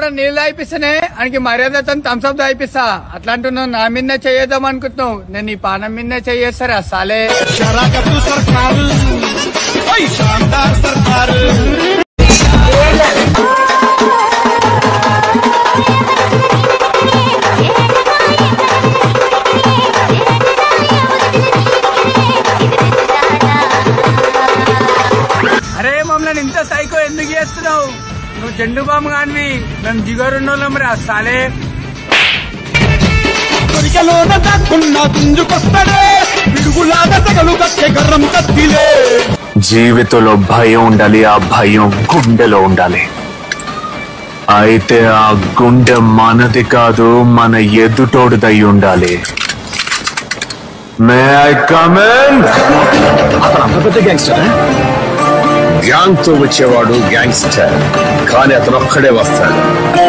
నీళ్ళు తాగిపిస్తానే ఆయనకి మర్యాదతో థమ్స్అప్ తాగిపిస్తా అట్లా అంటున్నావు నా మీద చేయేద్దాం అనుకుంటున్నావు నేను నీ పానం మీద చేయేస్తారా సాలే शराकत सरकार ओय शानदार सरकार అరే మమ్మల్ని ఇంత సైకో ఎందుకు చేస్తున్నావు నువ్వు జెండు బాంబు కానివి మేము జిగరున్నోళ్ళం రా సాలే కొరికలోన దాక్కున్న తుంజుకొస్తాడే పిడుగులాగా తగలు కచ్చే గర్రం కత్తిలే జీవితంలో భయం ఉండాలి ఆ భయం గుండెలో ఉండాలి అయితే ఆ గుండె మనది కాదు మన ఎదుటోడిదై ఉండాలి మే ఐ కమెన్ అంత పెద్ద గ్యాంగ్స్టర్ గ్యాంగ్ తో వచ్చేవాడు గ్యాంగ్స్టర్ కానీ అతను ఒక్కడే వస్తాడు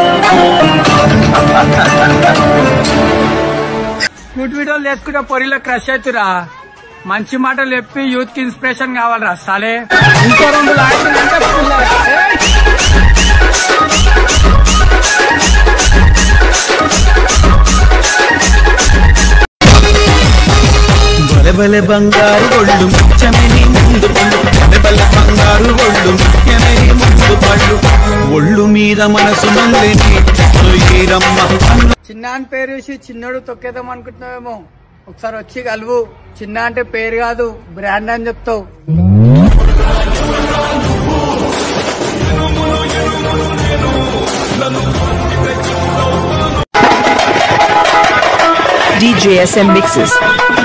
క్యూట్ వీడియోలు చేసుకుంటే పొరిలో క్రష్ అవుతురా మంచి మాటలు చెప్పి యూత్ కి ఇన్స్పిరేషన్ కావాలరా సాలే ఇంకో రెండు లాగిందంటే full. ఏయ్! బలె బలె బంగారు ఒళ్ళు ముఖ్యమని ముందు పళ్ళు బలె బలె బంగారు ఒళ్ళు ముఖ్యమని ముందు పళ్ళు ఒళ్ళు మీద మనసు మందని ఈరమ్మ కన్ను చిన్న అని పేరు చూసి చిన్నోడు తొక్కేద్దాం అనుకుంటున్నావేమో ఒకసారి వచ్చి కలువు చిన్న అంటే పేరు కాదు బ్రాండ్ అని చెప్తావు DJ SM Mixes.